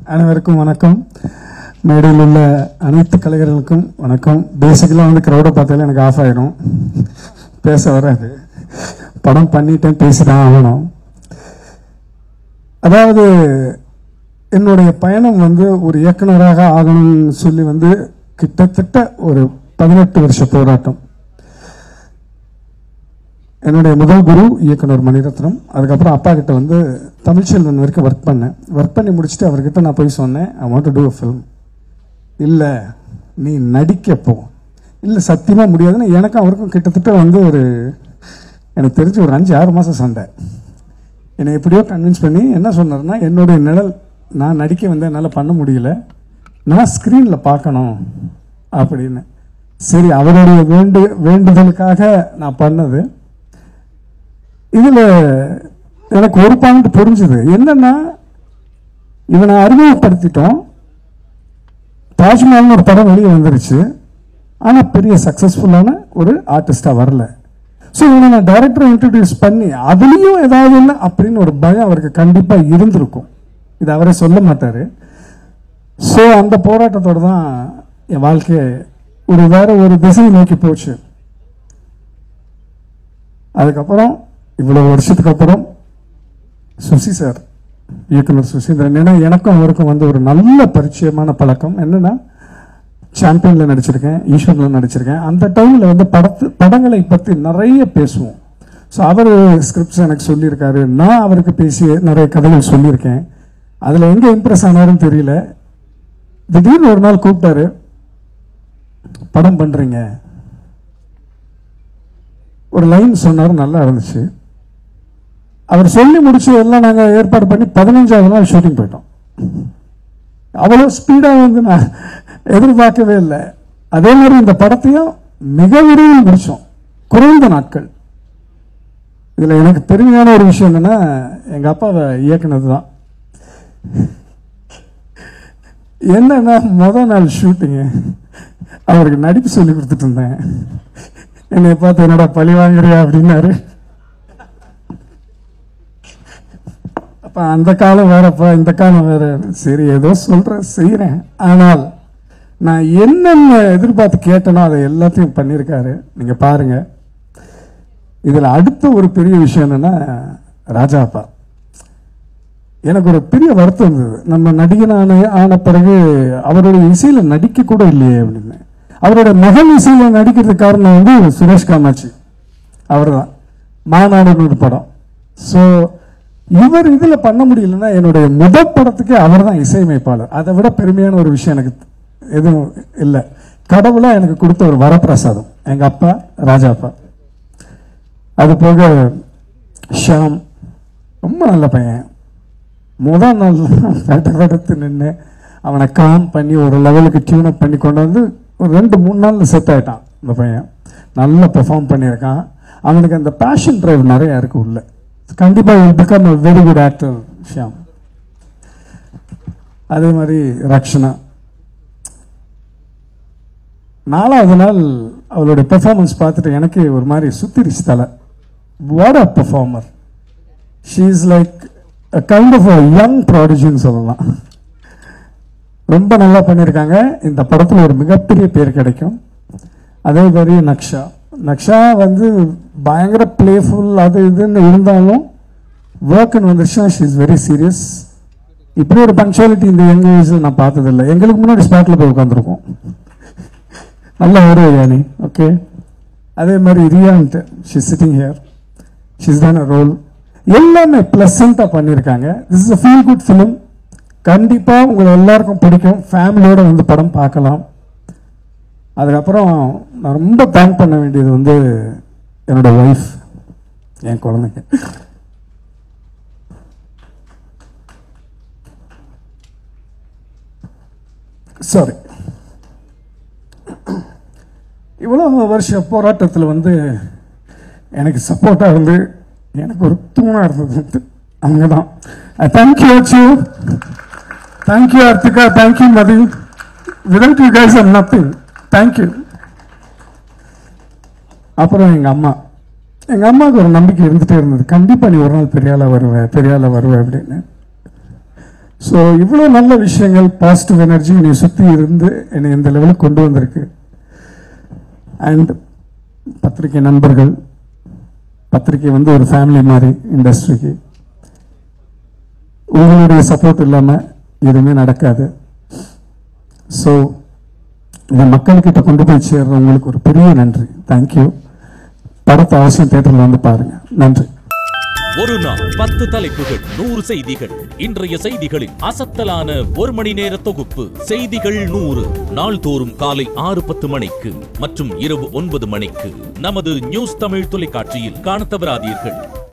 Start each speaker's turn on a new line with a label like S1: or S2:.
S1: அனைவருக்கும் வணக்கம் மேடையில் உள்ள அனைத்து கலைஞர்களுக்கும் வணக்கம் பேசிக்கலாக வந்து க்ரௌடை பார்த்தாலே எனக்கு ஆஃப் ஆயிரும் பேச வராது படம் பண்ணிட்டேன் பேசிதான் ஆகணும் அதாவது என்னுடைய பயணம் வந்து ஒரு இயக்குனராக ஆகணும்னு சொல்லி வந்து கிட்டத்தட்ட ஒரு பதினெட்டு வருஷ போராட்டம் என்னுடைய முதல் குரு இயக்குனர் மணிரத்னம் அதுக்கப்புறம் அப்பா கிட்ட வந்து தமிழ்ச்செல்வன் வரைக்கும் ஒர்க் பண்ணேன் ஒர்க் பண்ணி முடிச்சுட்டு அவர்கிட்ட நான் போய் சொன்னேன் I want to do a film இல்லை நீ நடிக்க போ இல்லை சத்தியமாக முடியாதுன்னு எனக்கும் அவருக்கும் கிட்டத்தட்ட வந்து ஒரு எனக்கு தெரிஞ்சு ஒரு அஞ்சு ஆறு மாதம் சண்டை என்னை எப்படியோ கன்வின்ஸ் பண்ணி என்ன சொன்னார்னா என்னுடைய நிழல் நான் நடிக்க வந்து என்னால் பண்ண முடியல நான் ஸ்க்ரீனில் பார்க்கணும் அப்படின்னு சரி அவருடைய வேண்டு வேண்டுதலுக்காக நான் பண்ணது இதில் எனக்கு ஒரு பாயிண்ட் புரிஞ்சுது என்னன்னா இவனை அறிமுகப்படுத்திட்டோம் தாஜ்மஹால்னு ஒரு படம் வெளியே வந்துருச்சு ஆனால் பெரிய சக்ஸஸ்ஃபுல்லான ஒரு ஆர்டிஸ்டாக வரல ஸோ இவனை நான் டைரக்டரை இன்ட்ரடியூஸ் பண்ணி அதுலேயும் ஏதாவது இல்லை அப்படின்னு ஒரு பயம் அவருக்கு கண்டிப்பாக இருந்திருக்கும் இது அவரே சொல்ல மாட்டார் ஸோ அந்த போராட்டத்தோட தான் என் வாழ்க்கை ஒரு வேற ஒரு திசை நோக்கி போச்சு அதுக்கப்புறம் இவ்வளவு வருஷத்துக்கு அப்புறம் சுசி சார் இயக்குனர் சுசீந்திரன் ஏன்னா எனக்கும் அவருக்கும் வந்து ஒரு நல்ல பரிச்சயமான பழக்கம் என்னன்னா சாம்பியன்ல நடிச்சிருக்கேன் ஈஸ்வர்ல நடிச்சிருக்கேன் அந்த டைம்ல வந்து படத்து படங்களை பத்தி நிறைய பேசுவோம் ஸோ அவர் ஸ்கிரிப்ட்ஸ் எனக்கு சொல்லியிருக்காரு நான் அவருக்கு பேசி நிறைய கதைகள் சொல்லியிருக்கேன் அதில் எங்கே இம்ப்ரெஸ் ஆனாருன்னு தெரியல திடீர்னு ஒரு நாள் கூப்பிட்டாரு படம் பண்ணுறீங்க ஒரு லைன் சொன்னார் நல்லா இருந்துச்சு அவர் சொல்லி முடிச்சு எல்லாம் நாங்கள் ஏற்பாடு பண்ணி பதினஞ்சாவது நாள் ஷூட்டிங் போயிட்டோம் அவ்வளோ ஸ்பீடாக வந்து நான் எதிர்பார்க்கவே இல்லை அதே மாதிரி இந்த படத்தையும் மிக விரைவில் முடிச்சோம் குறைந்த நாட்கள் இதில் எனக்கு பெருமையான ஒரு விஷயம் என்னன்னா எங்கள் அப்பாவை இயக்குனது தான் என்னன்னா முத நாள் ஷூட்டிங்கு அவருக்கு நடிப்பு சொல்லி கொடுத்துட்டு இருந்தேன் என்னை பார்த்து என்னடா பழி வாங்குறியா அப்படின்னாரு அப்ப அந்த காலம் வேறப்பா இந்த காலம் வேற சரி ஏதோ சொல்றேன் செய்யறேன் ஆனால் நான் என்னென்ன எதிர்பார்த்து கேட்டனோ அதை எல்லாத்தையும் பண்ணியிருக்காரு நீங்க பாருங்க இதுல அடுத்த ஒரு பெரிய விஷயம் என்னன்னா ராஜாப்பா எனக்கு ஒரு பெரிய வருத்தம் இருந்தது நம்ம நடிகனான ஆன பிறகு அவருடைய இசையில நடிக்க கூட இல்லையே அப்படின்னு அவருடைய மகன் இசையில நடிக்கிறதுக்கு காரணம் வந்து சுரேஷ் காமாட்சி அவர்தான் மாநாடுன்னு ஒரு படம் ஸோ இவர் இதுல பண்ண முடியலன்னா என்னுடைய முதல் படத்துக்கு அவர் தான் இசையமைப்பாளர் அதை விட பெருமையான ஒரு விஷயம் எனக்கு எதுவும் இல்லை கடவுளா எனக்கு கொடுத்த ஒரு வரப்பிரசாதம் எங்க அப்பா ராஜா அப்பா அது போக ஷாம் ரொம்ப நல்ல பையன் முதல் நாள் வெட்ட வெடத்து நின்று அவனை காம் பண்ணி ஒரு லெவலுக்கு டியூன் அப் பண்ணி கொண்டு வந்து ஒரு ரெண்டு மூணு நாள்ல செட் ஆயிட்டான் இந்த பையன் நல்லா பெர்ஃபார்ம் பண்ணியிருக்கான் அவனுக்கு அந்த பேஷன் டிரைவ் நிறைய இருக்கு உள்ள கண்டிப்பா will become a very good actor Shyam அதே மாதிரி ரக்ஷனா நாலாவது நாள் அவளுடைய பெர்ஃபார்மன்ஸ் பார்த்துட்டு எனக்கே ஒரு மாதிரி சுத்திரிச்சு தலை what a performer she is like kind of young ப்ராடிஜின்னு சொல்லலாம் ரொம்ப நல்லா பண்ணியிருக்காங்க இந்த படத்தில் ஒரு மிகப்பெரிய பேர் கிடைக்கும் அதே மாதிரி நக்ஷா நக்ஷா வந்து பயங்கர பிளேஃபுல் அது இதுன்னு இருந்தாலும் ஒர்க்குன்னு வந்துருச்சுன்னா ஷி இஸ் வெரி சீரியஸ் இப்படி ஒரு பங்க்சுவாலிட்டி இந்த யங் ஏஜில் நான் பார்த்ததில்லை எங்களுக்கு முன்னாடி ஸ்பாட்டில் போய் உட்காந்துருக்கோம் நல்ல ஒரு யானி ஓகே அதே மாதிரி ரியான்ட் she sitting here she's done a role எல்லாமே பிளசண்டா பண்ணியிருக்காங்க this is feel good film கண்டிப்பா உங்களை எல்லாருக்கும் பிடிக்கும் ஃபேமிலியோட வந்து படம் பார்க்கலாம் அதுக்கப்புறம் நான் ரொம்ப தேங்க் பண்ண வேண்டியது வந்து என்னோட ஒய்ஃப் என் குழந்தைங்க சாரி இவ்வளோ வருஷ போராட்டத்தில் வந்து எனக்கு சப்போர்ட்டாக இருந்து எனக்கு ஒரு தூணாக இருந்தது வந்து அவங்க தான் thank you Achu thank you Arthika thank you Mathi without you guys are nothing thank you அப்புறம் எங்கள் அம்மா எங்கள் அம்மாவுக்கு ஒரு நம்பிக்கை இருந்துகிட்டே இருந்தது கண்டிப்பாக நீ ஒரு நாள் பெரிய ஆளாக வருவ பெரிய ஆளாக வருவ அப்படின்னு ஸோ இவ்வளோ நல்ல விஷயங்கள் பாசிட்டிவ் எனர்ஜி என்னை சுற்றி இருந்து என்னை இந்த லெவலுக்கு கொண்டு வந்திருக்கு அண்ட் பத்திரிகை நண்பர்கள் பத்திரிகை வந்து ஒரு ஃபேமிலி மாதிரி இண்டஸ்ட்ரிக்கு உங்களுடைய சப்போர்ட் இல்லாமல் எதுவுமே நடக்காது ஸோ இதை மக்கள்கிட்ட கொண்டு போய் சேர்றவங்களுக்கு ஒரு பெரிய நன்றி தேங்க்யூ படத்தை அவசியம் தேட்டரில் வந்து பாருங்க நன்றி
S2: ஒரு நாள் பத்து தலைப்புகள் நூறு செய்திகள் இன்றைய செய்திகளின் அசத்தலான ஒரு மணி நேர தொகுப்பு செய்திகள் நூறு நாள்தோறும் காலை ஆறு பத்து மணிக்கு மற்றும் இரவு ஒன்பது மணிக்கு நமது நியூஸ் தமிழ் தொலைக்காட்சியில் காணத் தவறாதீர்கள்